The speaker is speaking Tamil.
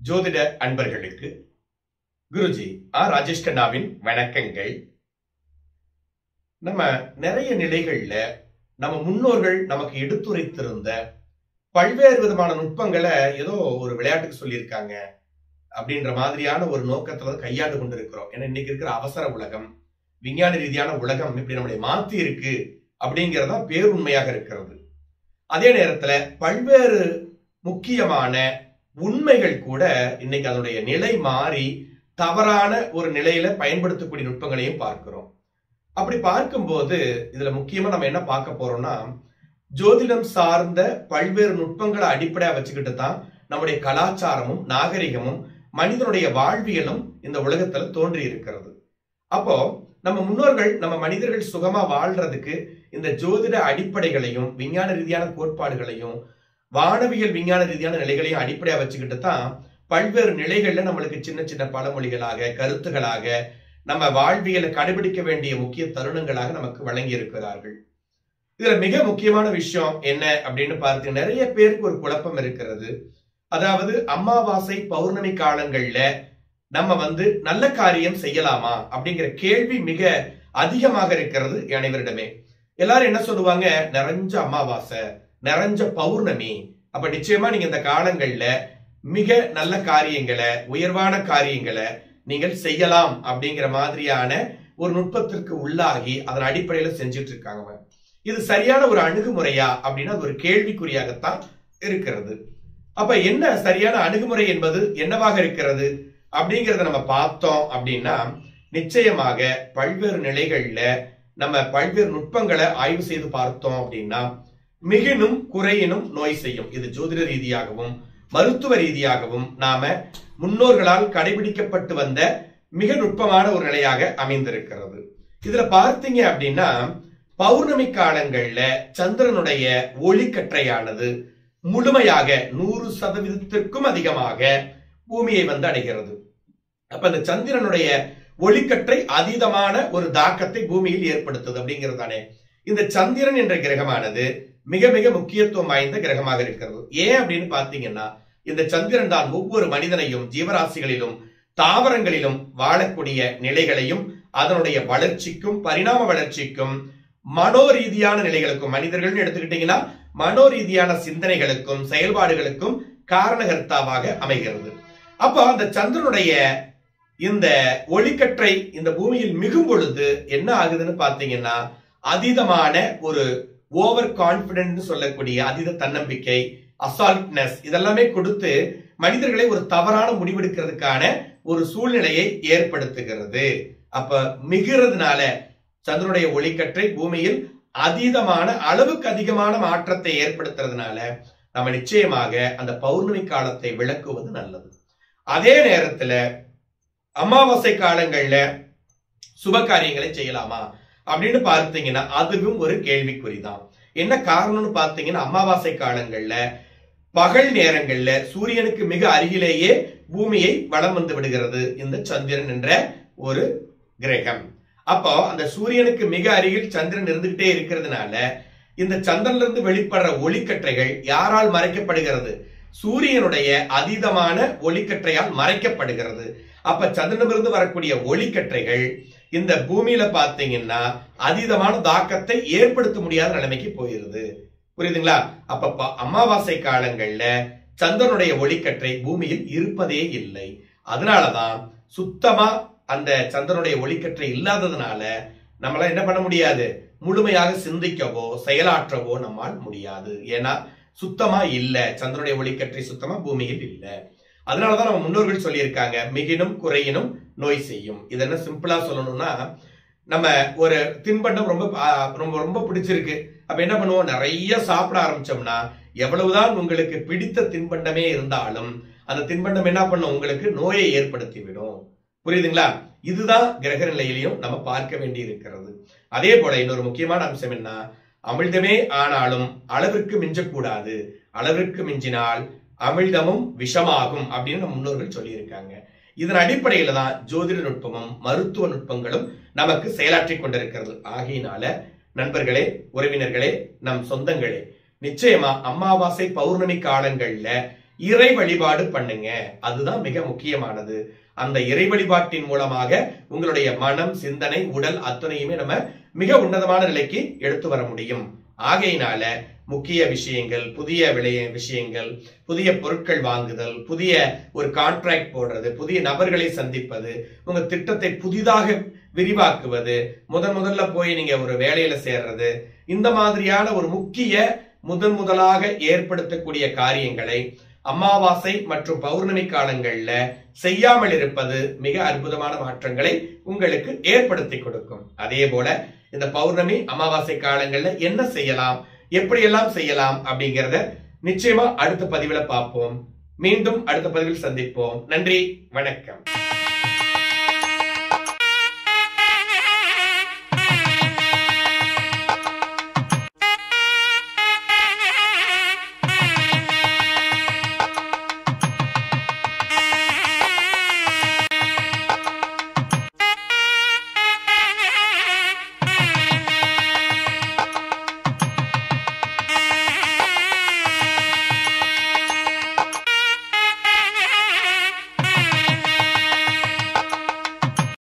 ஜோதிட அன்பர்களுக்கு குருஜி ஆர் ராஜேஷ் கண்ணாவின் வணக்கங்கள் நம்ம நிறைய நிலைகள்ல நம்ம முன்னோர்கள் நமக்கு எடுத்துரைத்திருந்த பல்வேறு விதமான நுட்பங்களை ஏதோ ஒரு விளையாட்டுக்கு சொல்லியிருக்காங்க அப்படின்ற மாதிரியான ஒரு நோக்கத்துல தான் கையாண்டு கொண்டிருக்கிறோம் ஏன்னா இன்னைக்கு இருக்கிற அவசர உலகம் விஞ்ஞான ரீதியான உலகம் இப்படி நம்மளை மாத்தி இருக்கு அப்படிங்கறதா பேருண்மையாக இருக்கிறது அதே நேரத்துல பல்வேறு முக்கியமான உண்மைகள் கூட இன்னைக்கு அதனுடைய நிலை மாறி தவறான ஒரு நிலையில பயன்படுத்தக்கூடிய நுட்பங்களையும் பார்க்கிறோம் அப்படி பார்க்கும்போது இதுல முக்கியமா நம்ம என்ன பார்க்க போறோம்னா ஜோதிடம் சார்ந்த பல்வேறு நுட்பங்களை அடிப்படையா வச்சுக்கிட்டு தான் நம்முடைய கலாச்சாரமும் நாகரிகமும் மனிதனுடைய வாழ்வியலும் இந்த உலகத்துல தோன்றி இருக்கிறது அப்போ நம்ம முன்னோர்கள் நம்ம மனிதர்கள் சுகமா வாழ்றதுக்கு இந்த ஜோதிட அடிப்படைகளையும் விஞ்ஞான ரீதியான கோட்பாடுகளையும் வானவியல் விஞ்ஞான ரீதியான நிலைகளையும் அடிப்படையா வச்சுக்கிட்டு தான் பல்வேறு நிலைகள்ல நம்மளுக்கு சின்ன சின்ன பழமொழிகளாக கருத்துகளாக நம்ம வாழ்வியலை கடைபிடிக்க வேண்டிய முக்கிய தருணங்களாக நமக்கு வழங்கி இருக்கிறார்கள் இதுல மிக முக்கியமான விஷயம் என்ன அப்படின்னு பார்த்து நிறைய பேருக்கு ஒரு குழப்பம் இருக்கிறது அதாவது அமாவாசை பௌர்ணமி காலங்கள்ல நம்ம வந்து நல்ல காரியம் செய்யலாமா அப்படிங்கிற கேள்வி மிக அதிகமாக இருக்கிறது அனைவரிடமே எல்லாரும் என்ன சொல்லுவாங்க நிறைஞ்ச அமாவாசை நிறைஞ்ச பௌர்ணமி அப்ப நிச்சயமா நீங்க இந்த காலங்கள்ல மிக நல்ல காரியங்களை உயர்வான காரியங்களை நீங்கள் செய்யலாம் அப்படிங்கிற மாதிரியான ஒரு நுட்பத்திற்கு உள்ளாகி அதன் அடிப்படையில செஞ்சுட்டு இருக்காங்க இது சரியான ஒரு அணுகுமுறையா அப்படின்னா அது ஒரு கேள்விக்குறியாகத்தான் இருக்கிறது அப்ப என்ன சரியான அணுகுமுறை என்பது என்னவாக இருக்கிறது அப்படிங்கறத நம்ம பார்த்தோம் அப்படின்னா நிச்சயமாக பல்வேறு நிலைகள்ல நம்ம பல்வேறு நுட்பங்களை ஆய்வு செய்து பார்த்தோம் அப்படின்னா மிகினும் குறையினும் நோய் செய்யும் இது ஜோதிட ரீதியாகவும் மருத்துவ ரீதியாகவும் நாம முன்னோர்களால் கடைபிடிக்கப்பட்டு வந்த மிக நுட்பமான ஒரு நிலையாக அமைந்திருக்கிறது இதுல பார்த்தீங்க அப்படின்னா பௌர்ணமி காலங்கள்ல சந்திரனுடைய ஒளிக்கற்றையானது முழுமையாக நூறு சதவீதத்திற்கும் அதிகமாக பூமியை வந்து அடைகிறது அப்ப அந்த சந்திரனுடைய ஒளிக்கற்றை அதீதமான ஒரு தாக்கத்தை பூமியில் ஏற்படுத்துது அப்படிங்கிறது தானே இந்த சந்திரன் என்ற கிரகமானது மிக மிக முக்கியத்துவம் வாய்ந்த கிரகமாக இருக்கிறது ஏன் அப்படின்னு பாத்தீங்கன்னா இந்த சந்திரன் தான் ஒவ்வொரு மனிதனையும் ஜீவராசிகளிலும் தாவரங்களிலும் வாழக்கூடிய நிலைகளையும் அதனுடைய வளர்ச்சிக்கும் பரிணாம வளர்ச்சிக்கும் மனோ ரீதியான நிலைகளுக்கும் மனிதர்கள் எடுத்துக்கிட்டீங்கன்னா மனோ ரீதியான சிந்தனைகளுக்கும் செயல்பாடுகளுக்கும் காரணகர்த்தாவாக அமைகிறது அப்போ அந்த சந்திரனுடைய இந்த ஒளிக்கற்றை இந்த பூமியில் மிகும் பொழுது என்ன ஆகுதுன்னு பாத்தீங்கன்னா அதீதமான ஒரு ஓவர் கான்பிடன்ட் சொல்லக்கூடிய அதீத தன்னம்பிக்கை அசால்ட்னஸ் இதெல்லாமே கொடுத்து மனிதர்களை ஒரு தவறான முடிவெடுக்கிறதுக்கான ஒரு சூழ்நிலையை ஏற்படுத்துகிறது அப்ப மிகிறதுனால சந்திரனுடைய ஒளிக்கற்றை பூமியில் அதீதமான அளவுக்கு அதிகமான மாற்றத்தை ஏற்படுத்துறதுனால நம்ம நிச்சயமாக அந்த பௌர்ணமி காலத்தை விளக்குவது நல்லது அதே நேரத்துல அமாவாசை காலங்கள்ல சுப காரியங்களை செய்யலாமா அப்படின்னு பார்த்தீங்கன்னா அதுவும் ஒரு கேள்விக்குறிதான் என்ன காரணம்னு பார்த்தீங்கன்னா அமாவாசை காலங்கள்ல பகல் நேரங்கள்ல சூரியனுக்கு மிக அருகிலேயே பூமியை வளம் வந்து விடுகிறது இந்த சந்திரன் என்ற ஒரு கிரகம் அப்போ அந்த சூரியனுக்கு மிக அருகில் சந்திரன் இருந்துகிட்டே இருக்கிறதுனால இந்த சந்திரன்ல இருந்து வெளிப்படுற ஒளிக்கற்றைகள் யாரால் மறைக்கப்படுகிறது சூரியனுடைய அதீதமான ஒளிக்கற்றையால் மறைக்கப்படுகிறது அப்ப சந்திரனிலிருந்து வரக்கூடிய ஒளிக்கற்றைகள் இந்த பூமியில பாத்தீங்கன்னா அதீதமான தாக்கத்தை ஏற்படுத்த முடியாத நிலைமைக்கு போயிருது புரியுதுங்களா அப்ப அமாவாசை காலங்கள்ல சந்திரனுடைய ஒளிக்கற்றை பூமியில் இருப்பதே இல்லை அதனாலதான் சுத்தமா அந்த சந்திரனுடைய ஒளிக்கற்றை இல்லாததுனால நம்மளால என்ன பண்ண முடியாது முழுமையாக சிந்திக்கவோ செயலாற்றவோ நம்மால் முடியாது ஏன்னா சுத்தமா இல்ல சந்திரனுடைய ஒளிக்கற்றை சுத்தமா பூமியில் இல்ல அதனாலதான் நம்ம முன்னோர்கள் சொல்லியிருக்காங்க மிகினும் குறையினும் நோய் செய்யும் இது என்ன சிம்பிளா சொல்லணும்னா நம்ம ஒரு தின்பண்டம் ரொம்ப ரொம்ப ரொம்ப பிடிச்சிருக்கு அப்ப என்ன பண்ணுவோம் நிறைய சாப்பிட ஆரம்பிச்சோம்னா எவ்வளவுதான் உங்களுக்கு பிடித்த தின்பண்டமே இருந்தாலும் அந்த தின்பண்டம் என்ன பண்ணும் உங்களுக்கு நோயை ஏற்படுத்தி விடும் புரியுதுங்களா இதுதான் கிரக நிலையிலையும் நம்ம பார்க்க வேண்டி இருக்கிறது அதே போல இன்னொரு முக்கியமான அம்சம் என்ன அமிழ்தமே ஆனாலும் அளவிற்கு மிஞ்சக்கூடாது அளவிற்கு மிஞ்சினால் அமிழ்தமும் விஷமாகும் அப்படின்னு நம்ம முன்னோர்கள் சொல்லியிருக்காங்க இதன் அடிப்படையில தான் ஜோதிட நுட்பமும் மருத்துவ நுட்பங்களும் நமக்கு செயலாற்றி கொண்டிருக்கிறது ஆகையினால நண்பர்களே உறவினர்களே நம் சொந்தங்களே நிச்சயமா அமாவாசை பௌர்ணமி காலங்கள்ல இறை வழிபாடு பண்ணுங்க அதுதான் மிக முக்கியமானது அந்த இறை வழிபாட்டின் மூலமாக உங்களுடைய மனம் சிந்தனை உடல் அத்தனையுமே நம்ம மிக உன்னதமான நிலைக்கு எடுத்து வர முடியும் ஆகையினால முக்கிய விஷயங்கள் புதிய விளைய விஷயங்கள் புதிய பொருட்கள் வாங்குதல் புதிய ஒரு கான்ட்ராக்ட் போடுறது புதிய நபர்களை சந்திப்பது உங்க திட்டத்தை புதிதாக விரிவாக்குவது முதன் முதல்ல போய் நீங்க ஒரு வேலையில சேர்றது இந்த மாதிரியான ஒரு முக்கிய முதன் முதலாக ஏற்படுத்தக்கூடிய காரியங்களை அமாவாசை மற்றும் பௌர்ணமி காலங்கள்ல செய்யாமல் இருப்பது மிக அற்புதமான மாற்றங்களை உங்களுக்கு ஏற்படுத்தி கொடுக்கும் அதே போல இந்த பௌர்ணமி அமாவாசை காலங்கள்ல என்ன செய்யலாம் எப்படியெல்லாம் செய்யலாம் அப்படிங்கறத நிச்சயமா அடுத்த பதிவுல பார்ப்போம் மீண்டும் அடுத்த பதிவில் சந்திப்போம் நன்றி வணக்கம்